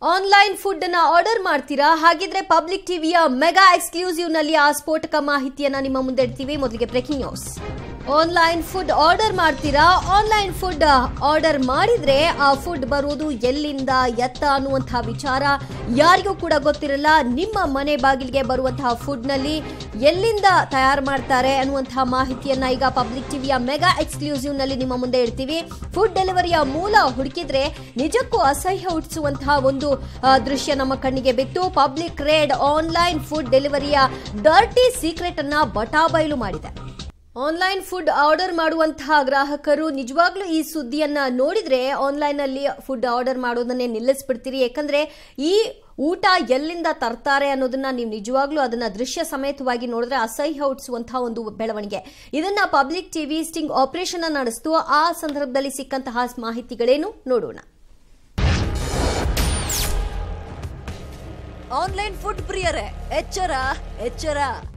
Online food ಅನ್ನ order ಮಾಡ್ತೀರಾ ಹಾಗಿದ್ರೆ ಪಬ್ಲಿಕ್ ಟಿವಿಯ ಮೆಗಾ ಎಕ್ಸ್ಕ್ಲೂಸಿವ್ ನಲ್ಲಿ ಆ ಸ್ಫೋಟಕ ಮಾಹಿತಿಯನ್ನ ನಿಮ್ಮ ಮುಂದೆ ಇಡ್ತೀವಿ ಮೊದಲಿಗೆ breaking news online food order ಮಾಡ್ತೀರಾ ಆನ್ಲೈನ್ ಫುಡ್ ಆರ್ಡರ್ ಮಾಡಿದ್ರೆ ಆ ಫುಡ್ ಬರುವುದು ಎಲ್ಲಿಂದ ಎತ್ತ ಅನ್ನುವಂತಹ ವಿಚಾರ ಯಾರಿಗೂ ಕೂಡ ಗೊತ್ತಿರಲ್ಲ ನಿಮ್ಮ ಮನೆ ಬಾಗಿಲಿಗೆ ಬರುವಂತಹ ಫುಡ್ ನಲ್ಲಿ ಎಲ್ಲಿಂದ ತಯಾರು ಮಾಡ್ತಾರೆ ಅನ್ನುವಂತಹ ಮಾಹಿತಿಯನ್ನ ಈಗ ಪಬ್ಲಿಕ್ ಟಿವಿಯ ಮೆಗಾ ಎಕ್ಸ್ಕ್ಲೂಸಿವ್ ನಲ್ಲಿ ನಿಮ್ಮ ಮುಂದೆ ಇಡ್ತೀವಿ ಫುಡ್ ಡೆಲಿವರಿಯ ಮೂಲ ಹುಡುಕಿದ್ರೆ ನಿಜಕ್ಕೂ ಅಸಹ್ಯ ಹುಟ್ಟಿಸುವಂತಹ ಒಂದು ಆ, ದೃಶ್ಯ ನಮ್ಮ ಕಣ್ಣಿಗೆ ಬಿತ್ತು ಪಬ್ಲಿಕ್ ರೇಡ್ ಆನ್ಲೈನ್ ಫುಡ್ ಡೆಲಿವರಿಯ ಡರ್ಟಿ ಸೀಕ್ರೆಟ್ ಅನ್ನ ಬಟಾಬಯಲು ಮಾಡಿದೆ ಆನ್ಲೈನ್ ಫುಡ್ ಆರ್ಡರ್ ಮಾಡುವಂತಹ ಗ್ರಾಹಕರು ನಿಜವಾಗ್ಲೂ ಈ ಸುದ್ದಿಯನ್ನ ನೋಡಿದ್ರೆ ಆನ್ಲೈನ್ ಅಲ್ಲಿ ಫುಡ್ ಆರ್ಡರ್ ಮಾಡೋದನ್ನೇ ನಿಲ್ಲಿಸ್ಬಿಡ್ತೀರಿ ಯಾಕಂದ್ರೆ ಈ ಊಟ ಎಲ್ಲಿಂದ ತರ್ತಾರೆ ಅನ್ನೋದನ್ನ ನೀವು ನಿಜವಾಗ್ಲೂ ಅದನ್ನ ದೃಶ್ಯ ಸಮೇತವಾಗಿ ನೋಡಿದ್ರೆ ಅಸಹ್ಯ ಹುಟ್ಟಿಸುವಂತಹ ಒಂದು ಬೆಳವಣಿಗೆ ಇದನ್ನ ಪಬ್ಲಿಕ್ ಟಿವಿ ಸ್ಟಿಂಗ್ ಆಪರೇಷನ್ ನಡೆಸ್ತು ಆ ಸಂದರ್ಭದಲ್ಲಿ ಸಿಕ್ಕಂತಹ ಮಾಹಿತಿಗಳೇನು ನೋಡೋಣ ಆನ್ಲೈನ್ ಫುಡ್ ಪ್ರಿಯರೇ ಎಚ್ಚರ ಎಚ್ಚರ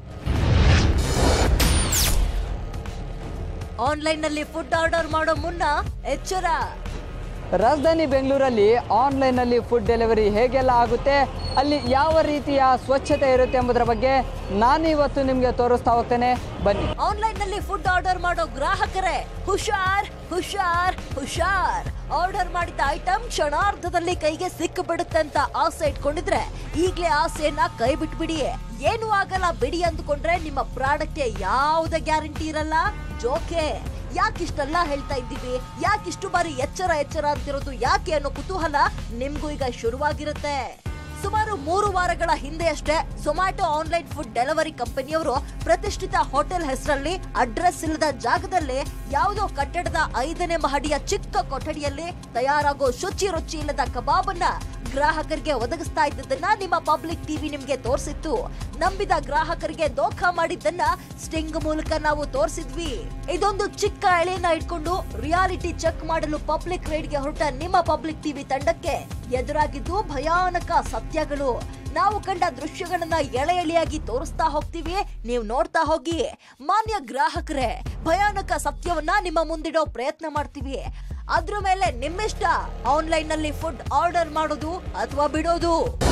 ಆನ್ಲೈನ್ ನಲ್ಲಿ ಫುಡ್ ಆರ್ಡರ್ ಮಾಡೋ ಮುನ್ನ ಎಚ್ಚರ ರಾಜಧಾನಿ ಬೆಂಗಳೂರಲ್ಲಿ ಆನ್ಲೈನಲ್ಲಿ ಫುಡ್ ಡೆಲಿವರಿ ಹೇಗೆಲ್ಲ ಆಗುತ್ತೆ ಅಲ್ಲಿ ಯಾವ ರೀತಿಯ ಸ್ವಚ್ಛತೆ ಇರುತ್ತೆ ಎಂಬುದರ ಬಗ್ಗೆ ನಾನಿವತ್ತು ನಿಮಗೆ ತೋರಿಸ್ತಾ ಹೋಗ್ತೇನೆ ಬನ್ನಿ ಆನ್ಲೈನ್ ನಲ್ಲಿ ಫುಡ್ ಆರ್ಡರ್ ಮಾಡೋ ಗ್ರಾಹಕರೇ ಹುಷಾರ್ ಹುಷಾರ್ ಹುಷಾರ್ ಆರ್ಡರ್ ಮಾಡಿದ ಐಟಮ್ ಕ್ಷಣಾರ್ಧದಲ್ಲಿ ಕೈಗೆ ಸಿಕ್ಕು ಬಿಡುತ್ತೆ ಅಂತ ಆಸೆ ಇಟ್ಕೊಂಡಿದ್ರೆ ಈಗ್ಲೇ ಆಸೆಯನ್ನ ಕೈ ಬಿಟ್ಬಿಡಿ ಏನು ಆಗಲ್ಲ ಬಿಡಿ ಅಂದ್ಕೊಂಡ್ರೆ ನಿಮ್ಮ ಪ್ರಾಡಕ್ಟ್ಗೆ ಯಾವುದೇ ಗ್ಯಾರಂಟಿ ಇರಲ್ಲ ಜೋಕೆ ಯಾಕಿಷ್ಟೆಲ್ಲ ಹೇಳ್ತಾ ಇದ್ದೀವಿ ಯಾಕಿಷ್ಟು ಬಾರಿ ಎಚ್ಚರ ಎಚ್ಚರ ಅಂತಿರೋದು ಯಾಕೆ ಅನ್ನೋ ಕುತೂಹಲ ನಿಮ್ಗೂ ಈಗ ಶುರುವಾಗಿರುತ್ತೆ ಸುಮಾರು ಮೂರು ವಾರಗಳ ಹಿಂದೆ ಅಷ್ಟೇ ಝೊಮ್ಯಾಟೊ ಆನ್ಲೈನ್ ಫುಡ್ ಡೆಲಿವರಿ ಕಂಪನಿಯವರು ಪ್ರತಿಷ್ಠಿತ ಹೋಟೆಲ್ ಹೆಸರಲ್ಲಿ ಅಡ್ರೆಸ್ ಇಲ್ಲದ ಜಾಗದಲ್ಲಿ ಯಾವುದೋ ಕಟ್ಟಡದ ಐದನೇ ಮಹಡಿಯ ಚಿಕ್ಕ ಕೊಠಡಿಯಲ್ಲಿ ತಯಾರಾಗೋ ಶುಚಿ ರುಚಿ ಇಲ್ಲದ ಕಬಾಬನ್ನ ಗ್ರಾಹಕರಿಗೆ ಒದಗಿಸ್ತಾ ಇದ್ದದನ್ನ ನಿಮ್ಮ ಪಬ್ಲಿಕ್ ಟಿವಿ ನಿಮ್ಗೆ ತೋರಿಸಿತ್ತು ನಂಬಿದ ಗ್ರಾಹಕರಿಗೆ ದೋಖ ಮಾಡಿದ್ದನ್ನ ಸ್ಟಿಂಗ್ ಮೂಲಕ ನಾವು ತೋರಿಸಿದ್ವಿ ಇದೊಂದು ಚಿಕ್ಕ ಎಳೆಯನ್ನ ಇಟ್ಕೊಂಡು ರಿಯಾಲಿಟಿ ಚೆಕ್ ಮಾಡಲು ಪಬ್ಲಿಕ್ ರೇಡ್ಗೆ ಹೊರಟ ನಿಮ್ಮ ಪಬ್ಲಿಕ್ ಟಿವಿ ತಂಡಕ್ಕೆ ಎದುರಾಗಿದ್ದು ಭಯಾನಕ ಸತ್ಯಗಳು ನಾವು ಕಂಡ ದೃಶ್ಯಗಳನ್ನ ಎಳೆ ಎಳೆಯಾಗಿ ತೋರಿಸ್ತಾ ಹೋಗ್ತೀವಿ ನೀವು ನೋಡ್ತಾ ಹೋಗಿ ಮಾನ್ಯ ಗ್ರಾಹಕರೇ ಭಯಾನಕ ಸತ್ಯವನ್ನ ನಿಮ್ಮ ಮುಂದಿಡೋ ಪ್ರಯತ್ನ ಮಾಡ್ತೀವಿ ಅದ್ರ ಮೇಲೆ ನಿಮ್ಮಿಷ್ಟ ಆನ್ಲೈನ್ ನಲ್ಲಿ ಫುಡ್ ಆರ್ಡರ್ ಮಾಡೋದು ಅಥವಾ ಬಿಡೋದು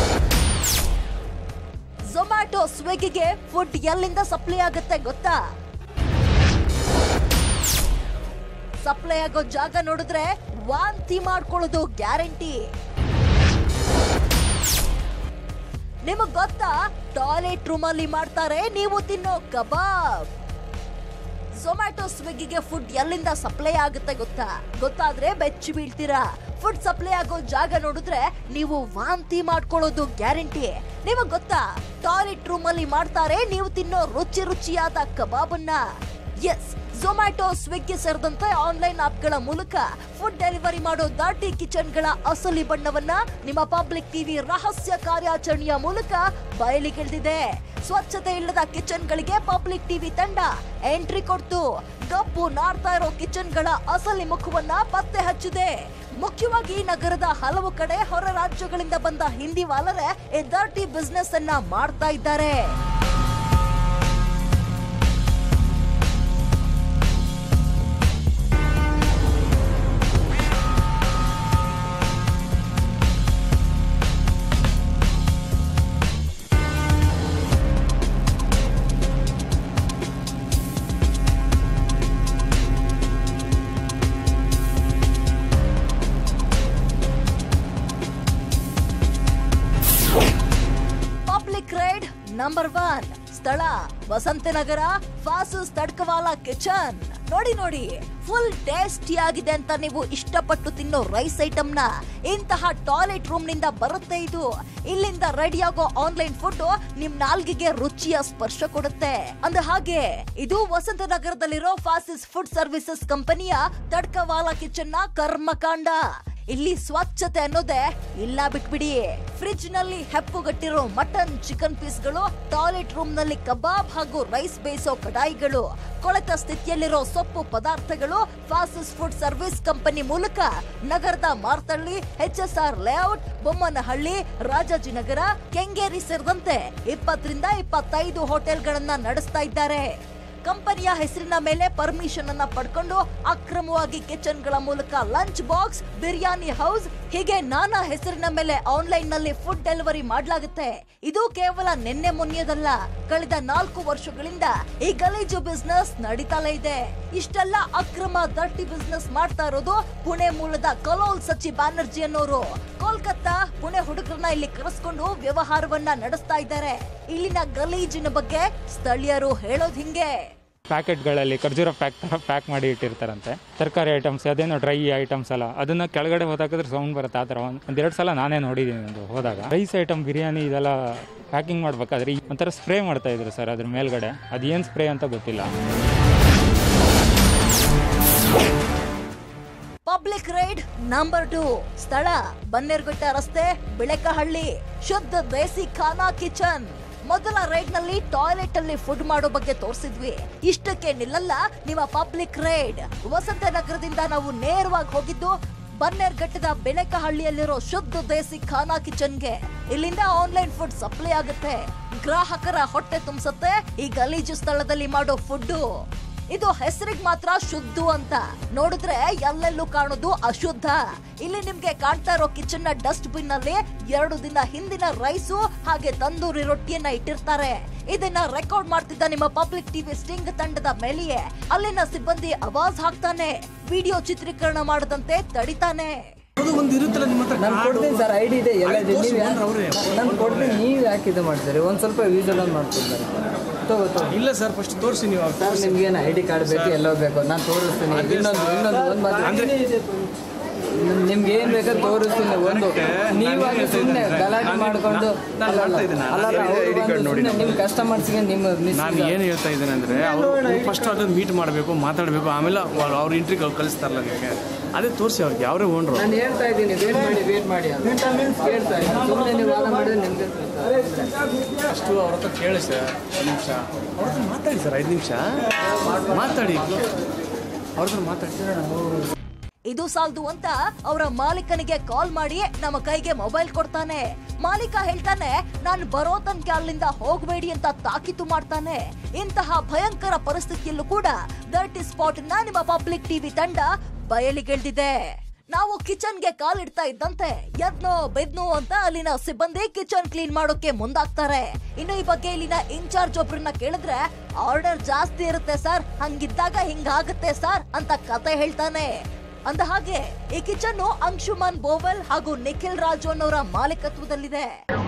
ಝೊಮ್ಯಾಟೊ ಸ್ವಿಗ್ಗಿಗೆ ಫುಡ್ ಎಲ್ಲಿಂದ ಸಪ್ಲೈ ಆಗುತ್ತೆ ಗೊತ್ತಾ ಸಪ್ಲೈ ಆಗೋ ಜಾಗ ನೋಡಿದ್ರೆ ವಾಂತಿ ಮಾಡ್ಕೊಳ್ಳೋದು ಗ್ಯಾರಂಟಿ ನಿಮಗ್ ಗೊತ್ತಾ ಟಾಯ್ಲೆಟ್ ರೂಮ್ ಅಲ್ಲಿ ಮಾಡ್ತಾರೆ ನೀವು ತಿನ್ನೋ ಕಬಾಬ್ ಝೊಮ್ಯಾಟೊ ಸ್ವಿಗ್ಗಿಗೆ ಫುಡ್ ಎಲ್ಲಿಂದ ಸಪ್ಲೈ ಆಗುತ್ತೆ ಗೊತ್ತಾ ಗೊತ್ತಾದ್ರೆ ಬೆಚ್ಚಿ ಬೀಳ್ತೀರಾ ಫುಡ್ ಸಪ್ಲೈ ಆಗೋ ಜಾಗ ನೋಡಿದ್ರೆ ನೀವು ವಾಂತಿ ಮಾಡ್ಕೊಳ್ಳೋದು ಗ್ಯಾರಂಟಿ ನಿಮಗ್ ಗೊತ್ತಾ ಟಾಯ್ಲೆಟ್ ರೂಮ್ ಅಲ್ಲಿ ಮಾಡ್ತಾರೆ ನೀವು ತಿನ್ನೋ ರುಚಿ ರುಚಿಯಾದ ಕಬಾಬನ್ನ ಎಸ್ ಝೊಮ್ಯಾಟೊ ಸ್ವಿಗ್ಗಿ ಸೇರಿದಂತೆ ಆನ್ಲೈನ್ ಆಪ್ಗಳ ಮೂಲಕ ಫುಡ್ ಡೆಲಿವರಿ ಮಾಡೋ ದಾಟಿ ಕಿಚನ್ಗಳ ಅಸಲಿ ಬಣ್ಣವನ್ನ ನಿಮ್ಮ ಪಬ್ಲಿಕ್ ಟಿವಿ ರಹಸ್ಯ ಕಾರ್ಯಾಚರಣೆಯ ಮೂಲಕ ಬಯಲಿಗೆಳೆದಿದೆ ಸ್ವಚ್ಛತೆ ಇಲ್ಲದ ಕಿಚನ್ಗಳಿಗೆ ಪಬ್ಲಿಕ್ ಟಿವಿ ತಂಡ ಎಂಟ್ರಿ ಕೊಡ್ತು ಗಬ್ಬು ನಾರ್ತಾ ಇರೋ ಕಿಚನ್ಗಳ ಅಸಲಿ ಮುಖವನ್ನ ಪತ್ತೆ ಹಚ್ಚಿದೆ ಮುಖ್ಯವಾಗಿ ನಗರದ ಹಲವು ಕಡೆ ಹೊರ ರಾಜ್ಯಗಳಿಂದ ಬಂದ ಹಿಂದಿ ವಾಲರೇ ಈ ದರ್ಟಿ ಬಿಸ್ನೆಸ್ ಅನ್ನ ಮಾಡ್ತಾ ಇದ್ದಾರೆ ಪಬ್ಲಿಕ್ ರೈಡ್ ನಂಬರ್ ಒನ್ ಸ್ಥಳ ವಸಂತನಗರ ಫಾಸಸ್ ತಡ್ಕವಾಲ ಕಿಚನ್ ನೋಡಿ ನೋಡಿ ಫುಲ್ ಟೇಸ್ಟಿ ಆಗಿದೆ ಅಂತ ನೀವು ಇಷ್ಟಪಟ್ಟು ತಿನ್ನೋ ರೈಸ್ ಐಟಮ್ ನ ಇಂತಹ ಟಾಯ್ಲೆಟ್ ರೂಮ್ ನಿಂದ ಬರುತ್ತೆ ಇದು ಇಲ್ಲಿಂದ ರೆಡಿ ಆಗೋ ಆನ್ಲೈನ್ ಫುಡ್ ನಿಮ್ ನಾಲ್ಗೆಗೆ ರುಚಿಯ ಸ್ಪರ್ಶ ಕೊಡುತ್ತೆ ಅಂದ ಹಾಗೆ ಇದು ವಸಂತನಗರದಲ್ಲಿರೋ ಫಾಸಿಸ್ ಫುಡ್ ಸರ್ವಿಸಸ್ ಕಂಪನಿಯ ತಡ್ಕವಾಲ ಕಿಚನ್ ನ ಕರ್ಮಕಾಂಡ ಇಲ್ಲಿ ಸ್ವಚ್ಛತೆ ಅನ್ನೋದೇ ಇಲ್ಲ ಬಿಟ್ಬಿಡಿ ಫ್ರಿಡ್ಜ್ ನಲ್ಲಿ ಹೆಪ್ಪುಗಟ್ಟಿರೋ ಮಟನ್ ಚಿಕನ್ ಪೀಸ್ಗಳು ಟಾಯ್ಲೆಟ್ ರೂಮ್ ನಲ್ಲಿ ಕಬಾಬ್ ಹಾಗೂ ರೈಸ್ ಬೇಯಿಸೋ ಕಡಾಯಿಗಳು ಕೊಳೆತ ಸ್ಥಿತಿಯಲ್ಲಿರೋ ಸೊಪ್ಪು ಪದಾರ್ಥಗಳು ಫಾಸಸ್ ಫುಡ್ ಸರ್ವಿಸ್ ಕಂಪನಿ ಮೂಲಕ ನಗರದ Marathahalli H S R layout Bommanahalli Rajajinagar Kengeri ಸೇರಿದಂತೆ ಇಪ್ಪತ್ತರಿಂದ ಇಪ್ಪತ್ತೈದು ಹೋಟೆಲ್ಗಳನ್ನ ನಡೆಸ್ತಾ ಇದ್ದಾರೆ ಕಂಪನಿಯ ಹೆಸರಿನ ಮೇಲೆ ಪರ್ಮಿಷನ್ ಅನ್ನ ಪಡ್ಕೊಂಡು ಅಕ್ರಮವಾಗಿ ಕಿಚನ್ ಗಳ ಮೂಲಕ ಲಂಚ್ ಬಾಕ್ಸ್ ಬಿರಿಯಾನಿ ಹೌಸ್ ಹೀಗೆ ನಾನಾ ಹೆಸರಿನ ಮೇಲೆ ಆನ್ಲೈನ್ ನಲ್ಲಿ ಫುಡ್ ಡೆಲಿವರಿ ಮಾಡ್ಲಾಗುತ್ತೆ ಇದು ಕೇವಲ ನಿನ್ನೆ ಮೊನ್ನೆದಲ್ಲ ಕಳೆದ ನಾಲ್ಕು ವರ್ಷಗಳಿಂದ ಈ ಗಲೀಜು ಬಿಸ್ನೆಸ್ ನಡೀತಾಲೇ ಇದೆ ಇಷ್ಟೆಲ್ಲ ಅಕ್ರಮ ದಟ್ಟಿ ಬಿಸ್ನೆಸ್ ಮಾಡ್ತಾ ಇರೋದು ಪುಣೆ ಮೂಲದ ಕಲೋಲ್ ಸಚಿ ಬ್ಯಾನರ್ಜಿ ಅನ್ನೋರು ಕೋಲ್ಕತ್ತಾ ಪುಣೆ ಹುಡುಗರನ್ನ ಇಲ್ಲಿ ಕರೆಸ್ಕೊಂಡು ವ್ಯವಹಾರವನ್ನ ನಡೆಸ್ತಾ ಇದ್ದಾರೆ ಇಲ್ಲಿನ ಗಲೀಜಿನ ಬಗ್ಗೆ ಸ್ಥಳೀಯರು ಹೇಳೋದ್ ಹಿಂಗೆ ಪ್ಯಾಕೆಟ್ಗಳಲ್ಲಿ ಖರ್ಜೂರ ಪ್ಯಾಕ್ ಥರ ಪ್ಯಾಕ್ ಮಾಡಿ ಇಟ್ಟಿರ್ತಾರಂತೆ ತರಕಾರಿ ಐಟಮ್ಸ್ ಅದೇನೋ ಡ್ರೈ ಐಟಮ್ಸ್ ಅಲ್ಲ ಅದನ್ನ ಕೆಳಗಡೆ ಹೋದಾಕಿದ್ರೆ ಸೌಂಡ್ ಬರುತ್ತೆ ಆ ಥರ ಒಂದು ಒಂದೆರಡು ಸಲ ನಾನೇ ನೋಡಿದ್ದೀನಿ ಅದು ಹೋದಾಗ ರೈಸ್ ಐಟಮ್ ಬಿರಿಯಾನಿ ಇದೆಲ್ಲ ಪ್ಯಾಕಿಂಗ್ ಮಾಡ್ಬೇಕಾದ್ರೆ ಈ ಒಂಥರ ಸ್ಪ್ರೇ ಮಾಡ್ತಾ ಇದ್ರು ಸರ್ ಅದ್ರ ಮೇಲ್ಗಡೆ ಅದೇನು ಸ್ಪ್ರೇ ಅಂತ ಗೊತ್ತಿಲ್ಲ ಪಬ್ಲಿಕ್ ರೈಡ್ ನಂಬರ್ ಟು ಸ್ಥಳ ಬನ್ನೇರ್ಘಟ್ಟ ರಸ್ತೆ ಬಿಳೆಕಹಳ್ಳಿ ಶುದ್ಧ ದೇಸಿ ಖಾನಾ ಕಿಚನ್ ಮೊದಲ ರೈಡ್ ನಲ್ಲಿ ಟಾಯ್ಲೆಟ್ ಅಲ್ಲಿ ಫುಡ್ ಮಾಡೋ ಬಗ್ಗೆ ತೋರಿಸಿದ್ವಿ ಇಷ್ಟಕ್ಕೆ ನಿಲ್ಲಲ್ಲ ನಿಮ್ಮ ಪಬ್ಲಿಕ್ ರೈಡ್ ವಸಂತ ನಗರದಿಂದ ನಾವು ನೇರವಾಗಿ ಹೋಗಿದ್ದು ಬನ್ನೇರ್ಘಟ್ಟದ ಬೆಳಕಹಳ್ಳಿಯಲ್ಲಿರೋ ಶುದ್ಧ ದೇಸಿ ಖಾನಾ ಕಿಚನ್ಗೆ ಇಲ್ಲಿಂದ ಆನ್ಲೈನ್ ಫುಡ್ ಸಪ್ಲೈ ಆಗುತ್ತೆ ಗ್ರಾಹಕರ ಹೊಟ್ಟೆ ತುಂಬಿಸುತ್ತೆ ಈ ಗಲೀಜು ಸ್ಥಳದಲ್ಲಿ ಮಾಡೋ ಫುಡ್ಡು ಇದು ಹೆಸರಿಗೆ ಮಾತ್ರ ಶುದ್ಧ ಅಂತ ನೋಡಿದ್ರೆ ಎಲ್ಲೆಲ್ಲೂ ಕಾಣೋದು ಅಶುದ್ಧ ಇಲ್ಲಿ ನಿಮ್ಗೆ ಕಾಣ್ತಾ ಇರೋ ಕಿಚನ್ ನ ಡಸ್ಟ್ ಬಿನ್ ನಲ್ಲಿ ಎರಡು ದಿನ ಹಿಂದಿನ ರೈಸು ಹಾಗೆ ತಂದೂರಿ ರೊಟ್ಟಿಯನ್ನ ಇಟ್ಟಿರ್ತಾರೆ ಇದನ್ನ ರೆಕಾರ್ಡ್ ಮಾಡ್ತಿದ್ದ ನಿಮ್ಮ ಪಬ್ಲಿಕ್ ಟಿವಿ ಸ್ಟಿಂಗ್ ತಂಡದ ಮೇಲೆಯೇ ಅಲ್ಲಿನ ಸಿಬ್ಬಂದಿ ಆವಾಜ್ ಹಾಕ್ತಾನೆ ವಿಡಿಯೋ ಚಿತ್ರೀಕರಣ ಮಾಡದಂತೆ ತಡಿತಾನೆ ಅದು ಒಂದು ಇರುತ್ತಲ್ಲ ನಿಮ್ಮ ಹತ್ರ ನಾನು ಕೊಡ್ತೀನಿ ಸರ್ ಐ ಡಿ ಇದೆ ಎಲ್ಲ ಇದೆ ನೀವು ಅವ್ರೆ. ನಾನು ಕೊಡ್ತೀನಿ ನೀವು ಯಾಕೆ ಇದು ಮಾಡ್ತೀರಿ ಒಂದು ಸ್ವಲ್ಪ ವಿಜುವಲ್ ಆನ್ ಮಾಡ್ತಿದ್ದಾರೆ ತಗೋ ತಗೋ ಇಲ್ಲ ಸರ್ ಫಸ್ಟ್ ತೋರಿಸಿ ನೀವು ಸರ್ ನಿಮ್ಗೇನು ಐ ಡಿ ಕಾರ್ಡ್ ಬೇಕು ಎಲ್ಲೋ ಬೇಕು ನಾನು ತೋರಿಸ್ತೀನಿ ಇನ್ನೊಂದು ಇನ್ನೊಂದು ಒಂದು ಮಾತು ನಿಮ್ಗೆ ಏನ್ ಬೇಕಾದ್ರೆ ತೋರಿಸ್ತೀನಿ ಒಂದು ನೀವಾಗಿ ಸುಮ್ಮನೆ ಗಲಾಟೆ ಮಾಡ್ಕೊಂಡು ನಾನು ಅಲ್ಲ, ಅಲ್ಲ, ಮಾಡ್ತಾ ಇದ್ದೀನಿ. ಅಲ್ಲ, ಅಲ್ಲ, ನಾನು ಅವ್ರು ID card ಬಂದು ನೋಡಿ ಸುಮ್ನೆ ನಿಮ್ಮ ಕಸ್ಟಮರ್ಸ್ಗೆ ನಿಮ್ಮ miss ನಾನು ಏನು ಹೇಳ್ತಾ ಇದ್ದೇನೆ ಅಂದರೆ ಅವರು ಫಸ್ಟ್ ಅದನ್ನು ಮೀಟ್ ಮಾಡಬೇಕು ಮಾತಾಡಬೇಕು ಆಮೇಲೆ ಅವ್ರು ಅವ್ರ ಇಂಟ್ರಿ ಕಳಿಸ್ತಾರಲ್ಲ ನಿಮಗೆ ಅದೇ ತೋರಿಸಿ ಅವ್ರಿಗೆ ಯಾರೇ ಓನ್ರು ನಾನು ಹೇಳ್ತಾ ಇದ್ದೀನಿ ವೇಟ್ ಮಾಡಿ ವೇಟ್ ಮಾಡಿ ಅಂತ. ಹೇಳ್ತಾ ಇದ್ದೀನಿ ಸುಮ್ಮನೆ ನೀವು ವಾದ ಮಾಡಿದ್ರೆ ನಿಮ್ಗೆ ಅಷ್ಟು ಅವ್ರ ಹತ್ರ ಕೇಳಿ ಸರ್ ಒಂದು ನಿಮಿಷ ಅವ್ರ ಹತ್ರ ಮಾತಾಡಿ ಸರ್ ಐದು ನಿಮಿಷ ಮಾತಾಡಿ ಅವ್ರ ಹತ್ರ ಮಾತಾಡಿ ಇದು ಸಾಲದು ಅಂತ ಅವರ ಮಾಲೀಕನಿಗೆ ಕಾಲ್ ಮಾಡಿ ನಮ್ಮ ಕೈಗೆ ಮೊಬೈಲ್ ಕೊಡ್ತಾನೆ ಮಾಲೀಕ ಹೇಳ್ತಾನೆ ನಾನು ಬರೋ ತನಕ ಅಲ್ಲಿಂದ ಹೋಗಬೇಡಿ ಅಂತ ತಾಕೀತು ಮಾಡ್ತಾನೆ ಇಂತಹ ಭಯಂಕರ ಪರಿಸ್ಥಿತಿಯಲ್ಲೂ ಕೂಡ ಡರ್ಟಿ ಸ್ಪಾಟ್ ನ ನಿಮ್ಮ ಪಬ್ಲಿಕ್ ಟಿವಿ ತಂಡ ಬಯಲಿಗೆಳ್ದಿದೆ ನಾವು ಕಿಚನ್ಗೆ ಕಾಲಿಡ್ತಾ ಇದ್ದಂತೆ ಎದ್ನೋ ಬೆದ್ನೋ ಅಂತ ಅಲ್ಲಿನ ಸಿಬ್ಬಂದಿ ಕಿಚನ್ ಕ್ಲೀನ್ ಮಾಡೋಕೆ ಮುಂದಾಗ್ತಾರೆ ಇನ್ನು ಈ ಬಗ್ಗೆ ಇಲ್ಲಿನ ಇನ್ಚಾರ್ಜ್ ಒಬ್ರನ್ನ ಕೇಳಿದ್ರೆ ಆರ್ಡರ್ ಜಾಸ್ತಿ ಇರುತ್ತೆ ಸರ್ ಹಂಗಿದ್ದಾಗ ಹಿಂಗಾಗುತ್ತೆ ಸರ್ ಅಂತ ಕತೆ ಹೇಳ್ತಾನೆ ಅಂದ ಹಾಗೆ ಈ ಕಿಚನ್ ಅಂಶುಮನ್ ಬೋವಲ್ ಹಾಗೂ ನಿಖಿಲ್ ರಾಜು ಅನ್ನೋರ ಮಾಲೀಕತ್ವದಲ್ಲಿದೆ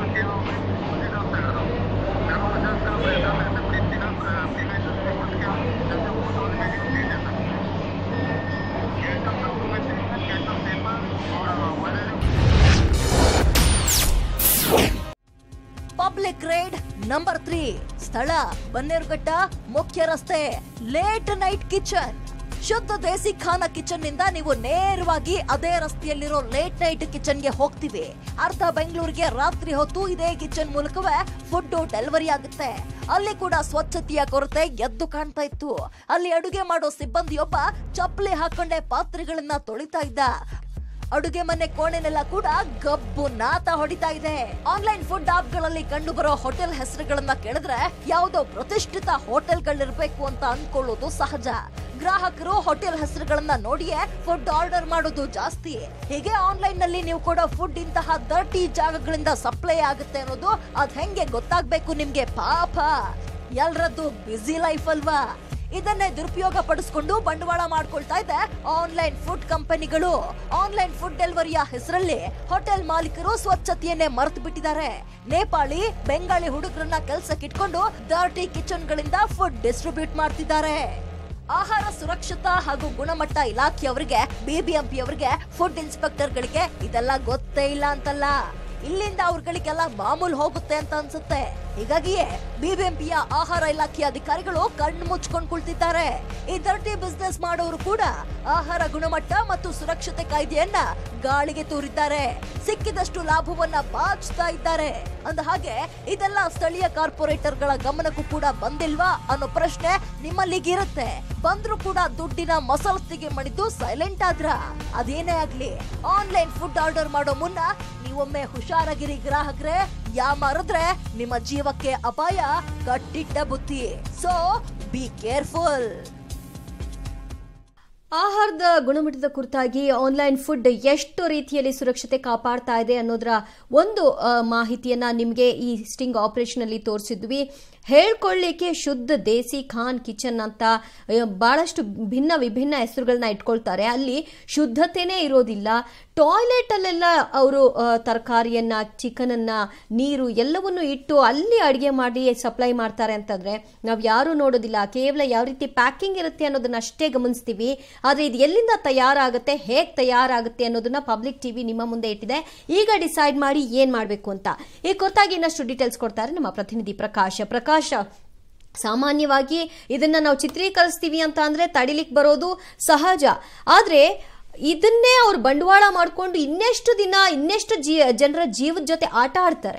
ಪಬ್ಲಿಕ್ ರೈಡ್ ನಂಬರ್ ತ್ರೀ ಸ್ಥಳ ಬನ್ನೇರುಘಟ್ಟ ಮುಖ್ಯ ರಸ್ತೆ ಲೇಟ್ ನೈಟ್ ಕಿಚನ್ ಶುದ್ಧ ದೇಸಿ ಖಾನ ಕಿಚನ್ ನಿಂದ ನೀವು ನೇರವಾಗಿ ಅದೇ ರಸ್ತೆಯಲ್ಲಿರೋ ಲೇಟ್ ನೈಟ್ ಕಿಚನ್ ಗೆ ಹೋಗ್ತೀವಿ ಅರ್ಧ ಬೆಂಗಳೂರಿಗೆ ರಾತ್ರಿ ಹೊತ್ತು ಇದೇ ಕಿಚನ್ ಮೂಲಕವೇ ಫುಡ್ ಡೆಲಿವರಿ ಆಗುತ್ತೆ ಅಲ್ಲಿ ಕೂಡ ಸ್ವಚ್ಛತೆಯ ಕೊರತೆ ಎದ್ದು ಕಾಣ್ತಾ ಇತ್ತು ಅಲ್ಲಿ ಅಡುಗೆ ಮಾಡೋ ಸಿಬ್ಬಂದಿಯೊಬ್ಬ ಚಪ್ಪಲಿ ಹಾಕೊಂಡೆ ಪಾತ್ರೆಗಳನ್ನ ತೊಳಿತಾ ಇದ್ದ ಅಡುಗೆ ಮನೆ ಕೋಣೆನೆಲ್ಲ ಕೂಡ ಗಬ್ಬು ನಾತ ಹೊಡಿತಾ ಇದೆ ಆನ್ಲೈನ್ ಫುಡ್ ಆಪ್ ಗಳಲ್ಲಿ ಕಂಡು ಬರೋ ಹೋಟೆಲ್ ಹೆಸರುಗಳನ್ನ ಕೇಳಿದ್ರೆ ಯಾವುದೋ ಪ್ರತಿಷ್ಠಿತ ಹೋಟೆಲ್ಗಳಿರ್ಬೇಕು ಅಂತ ಅನ್ಕೊಳ್ಳೋದು ಸಹಜ ಗ್ರಾಹಕರು ಹೋಟೆಲ್ ಹೆಸರುಗಳನ್ನ ನೋಡಿಯೇ ಫುಡ್ ಆರ್ಡರ್ ಮಾಡೋದು ಜಾಸ್ತಿ ಹೀಗೆ ಆನ್ಲೈನ್ ನಲ್ಲಿ ನೀವು ಕೊಡೋ ಫುಡ್ ಇಂತಹ ದರ್ಟಿ ಜಾಗಗಳಿಂದ ಸಪ್ಲೈ ಆಗುತ್ತೆ ಅನ್ನೋದು ಅದ್ ಹೆಂಗೆ ಗೊತ್ತಾಗ್ಬೇಕು ನಿಮ್ಗೆ ಪಾಪ ಎಲ್ರದ್ದು ಬ್ಯುಸಿ ಲೈಫ್ ಅಲ್ವಾ ಇದನ್ನೇ ದುರುಪಯೋಗ ಪಡಿಸ್ಕೊಂಡು ಬಂಡವಾಳ ಮಾಡ್ಕೊಳ್ತಾ ಇದೆ ಆನ್ಲೈನ್ ಫುಡ್ ಕಂಪನಿಗಳು ಆನ್ಲೈನ್ ಫುಡ್ ಡೆಲಿವರಿಯ ಹೆಸರಲ್ಲಿ ಹೋಟೆಲ್ ಮಾಲೀಕರು ಸ್ವಚ್ಛತೆಯನ್ನೇ ಮರೆತು ಬಿಟ್ಟಿದ್ದಾರೆ ನೇಪಾಳಿ ಬೆಂಗಾಳಿ ಹುಡುಗರನ್ನ ಕೆಲ್ಸಕ್ಕೆ ಇಟ್ಕೊಂಡು ಡರ್ಟಿ ಕಿಚನ್ ಗಳಿಂದ ಫುಡ್ ಡಿಸ್ಟ್ರಿಬ್ಯೂಟ್ ಮಾಡ್ತಿದ್ದಾರೆ ಆಹಾರ ಸುರಕ್ಷತಾ ಹಾಗೂ ಗುಣಮಟ್ಟ ಇಲಾಖೆಯವರಿಗೆ ಬಿಬಿಎಂಪಿ ಅವರಿಗೆ ಫುಡ್ ಇನ್ಸ್ಪೆಕ್ಟರ್ ಗಳಿಗೆ ಇದೆಲ್ಲ ಗೊತ್ತೇ ಇಲ್ಲ ಅಂತಲ್ಲ ಇಲ್ಲಿಂದ ಅವ್ರಗಳಿಗೆಲ್ಲ ಮಾಮೂಲು ಹೋಗುತ್ತೆ ಅಂತ ಅನ್ಸುತ್ತೆ ಹೀಗಾಗಿಯೇ ಬಿಬಿಎಂಪಿಯ ಆಹಾರ ಇಲಾಖೆ ಅಧಿಕಾರಿಗಳು ಕಣ್ಣು ಮುಚ್ಕೊಂಡು ಕುಳಿತಿದ್ದಾರೆ ಈ ದರ್ಟಿ ಬಿಸ್ನೆಸ್ ಮಾಡೋರು ಕೂಡ ಆಹಾರ ಗುಣಮಟ್ಟ ಮತ್ತು ಸುರಕ್ಷತೆ ಕಾಯ್ದೆಯನ್ನ ಗಾಳಿಗೆ ತೂರಿದ್ದಾರೆ ಸಿಕ್ಕಿದಷ್ಟು ಲಾಭವನ್ನ ಬಾಚ್ತಾ ಇದ್ದಾರೆ ಅಂದ ಹಾಗೆ ಇದೆಲ್ಲ ಸ್ಥಳೀಯ ಕಾರ್ಪೊರೇಟರ್ಗಳ ಗಮನಕ್ಕೂ ಕೂಡ ಬಂದಿಲ್ವಾ ಅನ್ನೋ ಪ್ರಶ್ನೆ ನಿಮ್ಮಲ್ಲಿಗಿರುತ್ತೆ ಬಂದ್ರು ಕೂಡ ದುಡ್ಡಿನ ಮಸಲತ್ತಿಗೆ ಮಣಿದು ಸೈಲೆಂಟ್ ಆದ್ರ ಅದೇನೇ ಆಗ್ಲಿ ಆನ್ಲೈನ್ ಫುಡ್ ಆರ್ಡರ್ ಮಾಡೋ ಮುನ್ನ ನೀವೊಮ್ಮೆ ಹುಷಾರಾಗಿರಿ ಗ್ರಾಹಕರೇ ಯಾಮಾರಿದ್ರೆ ನಿಮ್ಮ ಜೀವಕ್ಕೆ ಅಪಾಯ ಕಟ್ಟಿಟ್ಟ ಬುತ್ತಿ ಸೊ ಬಿ ಕೇರ್ಫುಲ್ ಆಹಾರದ ಗುಣಮಟ್ಟದ ಕುರಿತಾಗಿ ಆನ್ಲೈನ್ ಫುಡ್ ಎಷ್ಟು ರೀತಿಯಲ್ಲಿ ಸುರಕ್ಷತೆ ಕಾಪಾಡ್ತಾ ಇದೆ ಅನ್ನೋದರ ಒಂದು ಆ, ಮಾಹಿತಿಯನ್ನ ನಿಮಗೆ ಈ ಸ್ಟಿಂಗ್ ಆಪರೇಷನ್ ಅಲ್ಲಿ ತೋರಿಸಿದ್ವಿ ಹೇಳ್ಕೊಳ್ಳಿಕ್ಕೆ ಶುದ್ಧ ದೇಸಿ ಖಾನ್ ಕಿಚನ್ ಅಂತ ಆ, ಬಹಳಷ್ಟು ಭಿನ್ನ ವಿಭಿನ್ನ ಹೆಸರುಗಳನ್ನ ಇಟ್ಕೊಳ್ತಾರೆ ಅಲ್ಲಿ ಶುದ್ಧತೆನೇ ಇರೋದಿಲ್ಲ ಟಾಯ್ಲೆಟ್ ಅಲ್ಲೆಲ್ಲ ಅವರು ತರಕಾರಿಯನ್ನ ಚಿಕನ್ ಅನ್ನ ನೀರು ಎಲ್ಲವನ್ನು ಇಟ್ಟು ಅಲ್ಲಿ ಅಡಿಗೆ ಮಾಡಿ ಸಪ್ಲೈ ಮಾಡ್ತಾರೆ ಅಂತಂದ್ರೆ ನಾವು ಯಾರು ನೋಡೋದಿಲ್ಲ ಕೇವಲ ಯಾವ ರೀತಿ ಪ್ಯಾಕಿಂಗ್ ಇರುತ್ತೆ ಅನ್ನೋದನ್ನ ಅಷ್ಟೇ ಗಮನಿಸ್ತೀವಿ ಆದ್ರೆ ಇದು ಎಲ್ಲಿಂದ ತಯಾರಾಗುತ್ತೆ ಹೇಗೆ ತಯಾರಾಗುತ್ತೆ ಅನ್ನೋದನ್ನ ಪಬ್ಲಿಕ್ ಟಿವಿ ನಿಮ್ಮ ಮುಂದೆ ಇಟ್ಟಿದೆ ಈಗ ಡಿಸೈಡ್ ಮಾಡಿ ಏನ್ ಮಾಡಬೇಕು ಅಂತ ಈ ಕುರಿತಾಗಿ ಇನ್ನಷ್ಟು ಡೀಟೇಲ್ಸ್ ಕೊಡ್ತಾರೆ ನಮ್ಮ ಪ್ರತಿನಿಧಿ ಪ್ರಕಾಶ ಪ್ರಕಾಶ ಸಾಮಾನ್ಯವಾಗಿ ಇದನ್ನ ನಾವು ಚಿತ್ರೀಕರಿಸ್ತೀವಿ ಅಂತ ಅಂದ್ರೆ ತಡಿಲಿಕ್ಕೆ ಬರೋದು ಸಹಜ ಆದ್ರೆ ಇದನ್ನೇ ಅವ್ರು ಬಂಡವಾಳ ಮಾಡಿಕೊಂಡು ಇನ್ನೆಷ್ಟು ದಿನ ಇನ್ನೆಷ್ಟು ಜೀ ಜನರ ಜೀವದ ಜೊತೆ ಆಟ ಆಡ್ತಾರೆ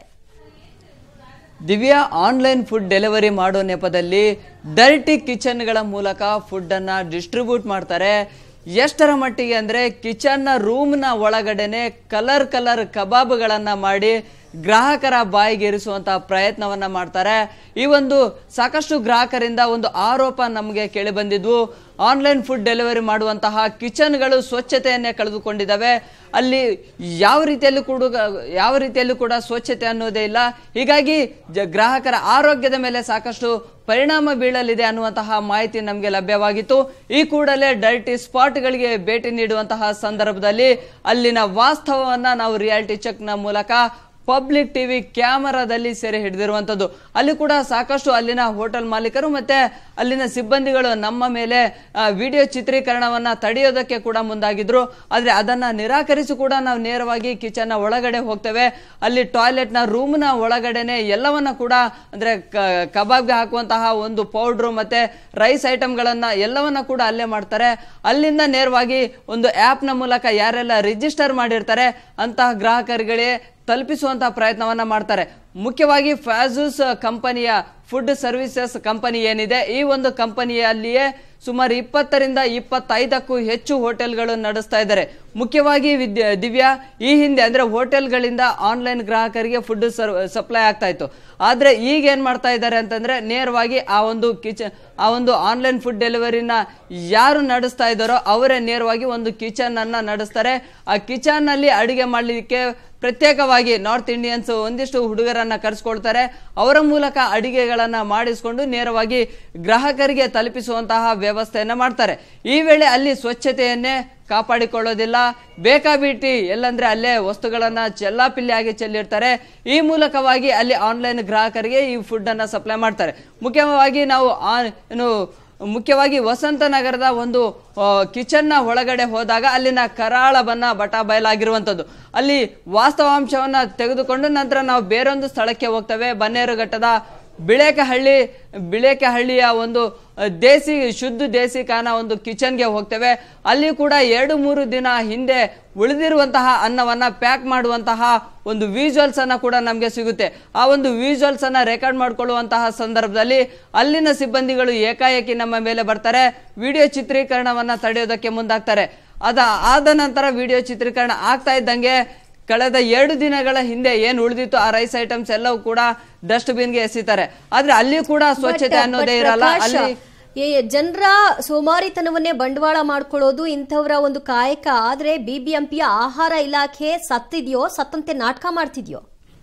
ದಿವ್ಯಾ ಆನ್ಲೈನ್ ಫುಡ್ ಡೆಲಿವರಿ ಮಾಡೋ ನೆಪದಲ್ಲಿ ಡರ್ಟಿ ಕಿಚನ್ಗಳ ಮೂಲಕ ಫುಡ್ಡನ್ನು ಡಿಸ್ಟ್ರಿಬ್ಯೂಟ್ ಮಾಡ್ತಾರೆ ಎಷ್ಟರ ಮಟ್ಟಿಗೆ ಅಂದರೆ ಕಿಚನ್ನ ರೂಮ್ನ ಒಳಗಡೆನೆ ಕಲರ್ ಕಲರ್ ಕಬಾಬ್ಗಳನ್ನು ಮಾಡಿ ಗ್ರಾಹಕರ ಬಾಯಿಗೆ ಇರಿಸುವಂತಹ ಪ್ರಯತ್ನವನ್ನ ಮಾಡ್ತಾರೆ ಈ ಒಂದು ಸಾಕಷ್ಟು ಗ್ರಾಹಕರಿಂದ ಒಂದು ಆರೋಪ ನಮಗೆ ಕೇಳಿ ಬಂದಿದ್ವು ಆನ್ಲೈನ್ ಫುಡ್ ಡೆಲಿವರಿ ಮಾಡುವಂತಹ ಕಿಚನ್ಗಳು ಸ್ವಚ್ಛತೆಯನ್ನೇ ಕಳೆದುಕೊಂಡಿದ್ದಾವೆ ಅಲ್ಲಿ ಯಾವ ರೀತಿಯಲ್ಲೂ ಕೂಡ ಯಾವ ರೀತಿಯಲ್ಲೂ ಕೂಡ ಸ್ವಚ್ಛತೆ ಅನ್ನೋದೇ ಇಲ್ಲ ಹೀಗಾಗಿ ಜ ಗ್ರಾಹಕರ ಆರೋಗ್ಯದ ಮೇಲೆ ಸಾಕಷ್ಟು ಪರಿಣಾಮ ಬೀಳಲಿದೆ ಅನ್ನುವಂತಹ ಮಾಹಿತಿ ನಮಗೆ ಲಭ್ಯವಾಗಿತ್ತು ಈ ಕೂಡಲೇ ಡರ್ಟಿ ಸ್ಪಾಟ್ಗಳಿಗೆ ಭೇಟಿ ನೀಡುವಂತಹ ಸಂದರ್ಭದಲ್ಲಿ ಅಲ್ಲಿನ ವಾಸ್ತವವನ್ನ ನಾವು ರಿಯಾಲಿಟಿ ಚೆಕ್ನ ಮೂಲಕ ಪಬ್ಲಿಕ್ ಟಿವಿ ಕ್ಯಾಮರಾದಲ್ಲಿ ಸೆರೆ ಹಿಡಿದಿರುವಂಥದ್ದು ಅಲ್ಲಿ ಕೂಡ ಸಾಕಷ್ಟು ಅಲ್ಲಿನ ಹೋಟೆಲ್ ಮಾಲೀಕರು ಮತ್ತೆ ಅಲ್ಲಿನ ಸಿಬ್ಬಂದಿಗಳು ನಮ್ಮ ಮೇಲೆ ಆ, ವಿಡಿಯೋ ಚಿತ್ರೀಕರಣವನ್ನ ತಡೆಯೋದಕ್ಕೆ ಕೂಡ ಮುಂದಾಗಿದ್ರು ಆದ್ರೆ ಅದನ್ನ ನಿರಾಕರಿಸಿ ಕೂಡ ನಾವು ನೇರವಾಗಿ ಕಿಚನ್ ನ ಒಳಗಡೆ ಹೋಗ್ತೇವೆ ಅಲ್ಲಿ ಟಾಯ್ಲೆಟ್ ನ ರೂಮ್ ನ ಒಳಗಡೆನೆ ಎಲ್ಲವನ್ನ ಕೂಡ ಅಂದ್ರೆ ಕ- ಕಬಾಬ್ಗೆ ಹಾಕುವಂತಹ ಒಂದು ಪೌಡ್ರು ಮತ್ತೆ ರೈಸ್ ಐಟಮ್ಗಳನ್ನ ಎಲ್ಲವನ್ನ ಕೂಡ ಅಲ್ಲೇ ಮಾಡ್ತಾರೆ ಅಲ್ಲಿಂದ ನೇರವಾಗಿ ಒಂದು ಆಪ್ ನ ಮೂಲಕ ಯಾರೆಲ್ಲ ರಿಜಿಸ್ಟರ್ ಮಾಡಿರ್ತಾರೆ ಅಂತಹ ಗ್ರಾಹಕರುಗಳೇ ತಲುಪಿಸುವಂತಹ ಪ್ರಯತ್ನವನ್ನ ಮಾಡ್ತಾರೆ ಮುಖ್ಯವಾಗಿ ಫ್ಯಾಜೂಸ್ ಕಂಪನಿಯ ಫುಡ್ ಸರ್ವಿಸಸ್ ಕಂಪನಿ ಏನಿದೆ ಈ ಒಂದು ಕಂಪನಿಯಲ್ಲಿಯೇ ಸುಮಾರು ಇಪ್ಪತ್ತರಿಂದ ಇಪ್ಪತ್ತೈದಕ್ಕೂ ಹೆಚ್ಚು ಹೋಟೆಲ್ಗಳು ನಡೆಸ್ತಾ ಇದ್ದಾರೆ ಮುಖ್ಯವಾಗಿ ವಿದ್ಯ ದಿವ್ಯಾ ಈ ಹಿಂದೆ ಅಂದ್ರೆ ಹೋಟೆಲ್ಗಳಿಂದ ಆನ್ಲೈನ್ ಗ್ರಾಹಕರಿಗೆ ಫುಡ್ ಸರ್ ಸಪ್ಲೈ ಆಗ್ತಾ ಇತ್ತು ಆದ್ರೆ ಈಗ ಏನ್ ಮಾಡ್ತಾ ಇದ್ದಾರೆ ಅಂತಂದ್ರೆ ನೇರವಾಗಿ ಆ ಒಂದು ಕಿಚನ್ ಆ ಒಂದು ಆನ್ಲೈನ್ ಫುಡ್ ಡೆಲಿವರಿನ ಯಾರು ನಡೆಸ್ತಾ ಇದ್ದಾರೋ ಅವರೇ ನೇರವಾಗಿ ಒಂದು ಕಿಚನ್ ಅನ್ನ ನಡೆಸ್ತಾರೆ ಆ ಕಿಚನ್ ನಲ್ಲಿ ಅಡಿಗೆ ಮಾಡಲಿಕ್ಕೆ ಪ್ರತ್ಯೇಕವಾಗಿ ನಾರ್ತ್ ಇಂಡಿಯನ್ಸ್ ಒಂದಿಷ್ಟು ಹುಡುಗರನ್ನ ಕರೆಸ್ಕೊಳ್ತಾರೆ ಅವರ ಮೂಲಕ ಅಡಿಗೆಗಳನ್ನ ಮಾಡಿಸ್ಕೊಂಡು ನೇರವಾಗಿ ಗ್ರಾಹಕರಿಗೆ ತಲುಪಿಸುವಂತಹ ವ್ಯವಸ್ಥೆಯನ್ನ ಮಾಡ್ತಾರೆ ಈ ವೇಳೆ ಅಲ್ಲಿ ಸ್ವಚ್ಛತೆಯನ್ನೇ ಕಾಪಾಡಿಕೊಳ್ಳೋದಿಲ್ಲ ಬೇಕಾಬಿಟ್ಟಿ ಎಲ್ಲಂದ್ರೆ ಅಲ್ಲೇ ವಸ್ತುಗಳನ್ನ ಚೆಲ್ಲಾಪಿಲ್ಲಿಯಾಗಿ ಚೆಲ್ಲಿರ್ತಾರೆ ಈ ಮೂಲಕವಾಗಿ ಅಲ್ಲಿ ಆನ್ಲೈನ್ ಗ್ರಾಹಕರಿಗೆ ಈ ಫುಡ್ ಅನ್ನ ಸಪ್ಲೈ ಮಾಡ್ತಾರೆ ಮುಖ್ಯವಾಗಿ ನಾವು ಆ- ಏನು ಮುಖ್ಯವಾಗಿ ವಸಂತ ನಗರದ ಒಂದು ಕಿಚನ್ನ ಒಳಗಡೆ ಹೋದಾಗ ಅಲ್ಲಿನ ಕರಾಳ ಬಣ್ಣ ಬಟ ಬಯಲಾಗಿರುವಂಥದ್ದು ಅಲ್ಲಿ ವಾಸ್ತವಾಂಶವನ್ನ ತೆಗೆದುಕೊಂಡು ನಂತರ ನಾವು ಬೇರೊಂದು ಸ್ಥಳಕ್ಕೆ ಹೋಗ್ತೇವೆ ಬನ್ನೇರುಘಟ್ಟದ ಬಿಳೇಕಹಳ್ಳಿ ಬಿಳೇಕಹಳ್ಳಿಯ ಒಂದು ಅಹ್, ದೇಸಿ ಶುದ್ಧ ದೇಸಿ ಖಾನ ಒಂದು ಕಿಚನ್ಗೆ ಹೋಗ್ತೇವೆ ಅಲ್ಲಿ ಕೂಡ ಎರಡು ಮೂರು ದಿನ ಹಿಂದೆ ಉಳಿದಿರುವಂತಹ ಅನ್ನವನ್ನ ಪ್ಯಾಕ್ ಮಾಡುವಂತಹ ಒಂದು ವಿಜುವಲ್ಸ್ ಅನ್ನ ಕೂಡ ನಮಗೆ ಸಿಗುತ್ತೆ ಆ ಒಂದು ವಿಜುವಲ್ಸ್ ಅನ್ನ ರೆಕಾರ್ಡ್ ಮಾಡ್ಕೊಳ್ಳುವಂತಹ ಸಂದರ್ಭದಲ್ಲಿ ಅಲ್ಲಿನ ಸಿಬ್ಬಂದಿಗಳು ಏಕಾಏಕಿ ನಮ್ಮ ಮೇಲೆ ಬರ್ತಾರೆ ವಿಡಿಯೋ ಚಿತ್ರೀಕರಣವನ್ನ ತಡೆಯೋದಕ್ಕೆ ಮುಂದಾಗ್ತಾರೆ ಅದ ಆದ ನಂತರ ವಿಡಿಯೋ ಚಿತ್ರೀಕರಣ ಆಗ್ತಾ ಇದ್ದಂಗೆ ಕಳೆದ ಎರಡು ದಿನಗಳ ಹಿಂದೆ ಏನು ಉಳಿದಿತ್ತು ಆ ರೈಸ್ ಐಟಮ್ಸ್ ಎಲ್ಲವೂ ಕೂಡ ಡಸ್ಟ್ಬಿನ್ಗೆ ಎಸಿತಾರೆ ಆದ್ರೆ ಅಲ್ಲಿ ಕೂಡ ಸ್ವಚ್ಛತೆ ಬಟ್- ಅನ್ನೋದೇ ಬಟ್ ಇರಲ್ಲ ಪ್ರಕಾಶ, ಅಲ್ಲಿ ಈ ಜನರ ಸೋಮಾರಿತನವನ್ನೇ ಬಂಡವಾಳ ಮಾಡ್ಕೊಳ್ಳೋದು ಇಂಥವರ ಒಂದು ಕಾಯಕ ಆದ್ರೆ ಬಿಬಿಎಂಪಿಯ ಆಹಾರ ಇಲಾಖೆ ಸತ್ತಿದ್ಯೋ ಸತ್ತಂತೆ ನಾಟಕ ಮಾಡ್ತಿದ್ಯೋ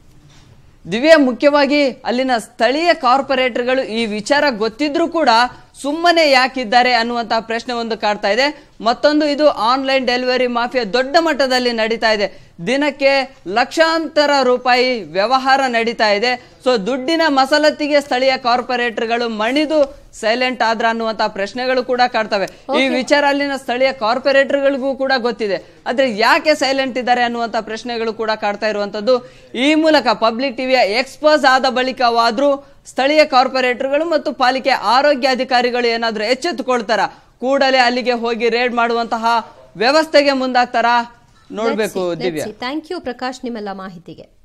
ದಿವ್ಯ ಮುಖ್ಯವಾಗಿ ಅಲ್ಲಿನ ಸ್ಥಳೀಯ ಕಾರ್ಪೊರೇಟರ್ಗಳು ಈ ವಿಚಾರ ಗೊತ್ತಿದ್ರೂ ಕೂಡ ಸುಮ್ಮನೆ ಯಾಕಿದ್ದಾರೆ ಅನ್ನುವಂತಹ ಪ್ರಶ್ನೆ ಒಂದು ಕಾಡ್ತಾ ಇದೆ ಮತ್ತೊಂದು ಇದು ಆನ್ಲೈನ್ ಡೆಲಿವರಿ ಮಾಫಿಯಾ ದೊಡ್ಡ ಮಟ್ಟದಲ್ಲಿ ನಡೀತಾ ಇದೆ ದಿನಕ್ಕೆ ಲಕ್ಷಾಂತರ ರೂಪಾಯಿ ವ್ಯವಹಾರ ನಡೀತಾ ಇದೆ ಸೊ ದುಡ್ಡಿನ ಮಸಲತ್ತಿಗೆ ಸ್ಥಳೀಯ ಕಾರ್ಪೊರೇಟರ್ಗಳು ಮಣಿದು ಸೈಲೆಂಟ್ ಆದ್ರ ಅನ್ನುವಂತ ಪ್ರಶ್ನೆಗಳು ಕೂಡ ಕಾಡ್ತವೆ ಈ ವಿಚಾರ ಅಲ್ಲಿನ ಸ್ಥಳೀಯ ಕಾರ್ಪೊರೇಟರ್ಗಳಿಗೂ ಕೂಡ ಗೊತ್ತಿದೆ ಆದ್ರೆ ಯಾಕೆ ಸೈಲೆಂಟ್ ಇದ್ದಾರೆ ಅನ್ನುವಂತ ಪ್ರಶ್ನೆಗಳು ಕೂಡ ಕಾಡ್ತಾ ಇರುವಂತದ್ದು ಈ ಮೂಲಕ ಪಬ್ಲಿಕ್ ಟಿವಿಯ ಎಕ್ಸ್ಪೋಸ್ ಆದ ಬಳಿಕವಾದ್ರೂ ಸ್ಥಳೀಯ ಕಾರ್ಪೊರೇಟರ್ಗಳು ಮತ್ತು ಪಾಲಿಕೆ ಆರೋಗ್ಯ ಅಧಿಕಾರಿಗಳು ಏನಾದ್ರೂ ಎಚ್ಚೆತ್ತುಕೊಳ್ತಾರ ಕೂಡಲೇ ಅಲ್ಲಿಗೆ ಹೋಗಿ ರೇಡ್ ಮಾಡುವಂತಹ ವ್ಯವಸ್ಥೆಗೆ ಮುಂದಾಗ್ತಾರಾ ನೋಡ್ಬೇಕು ದಿವ್ಯಾ ಥ್ಯಾಂಕ್ ಯು ಪ್ರಕಾಶ್ ನಿಮ್ಮೆಲ್ಲ ಮಾಹಿತಿಗೆ